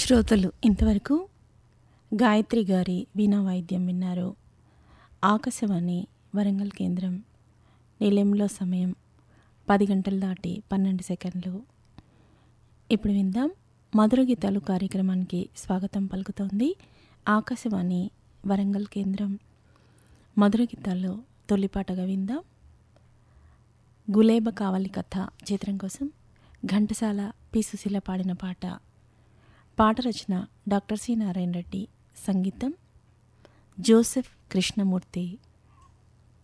శ్రోతలు ఇంతవరకు గాయత్రి గారి వీణా వాయిద్యం విన్నారు ఆకాశవాణి వరంగల్ కేంద్రం నిలయంలో సమయం పది గంటలు దాటి పన్నెండు సెకండ్లు ఇప్పుడు విందాం మధుర గీతాలు కార్యక్రమానికి స్వాగతం పలుకుతోంది ఆకాశవాణి వరంగల్ కేంద్రం మధుర గీతాల్లో తొలిపాటగా విందాం గులేబ కావలి కథ చిత్రం కోసం ఘంటసాల పి సుశీల పాడిన పాట పాట రచన డాక్టర్ సి నారాయణ రెడ్డి సంగీతం జోసెఫ్ కృష్ణమూర్తి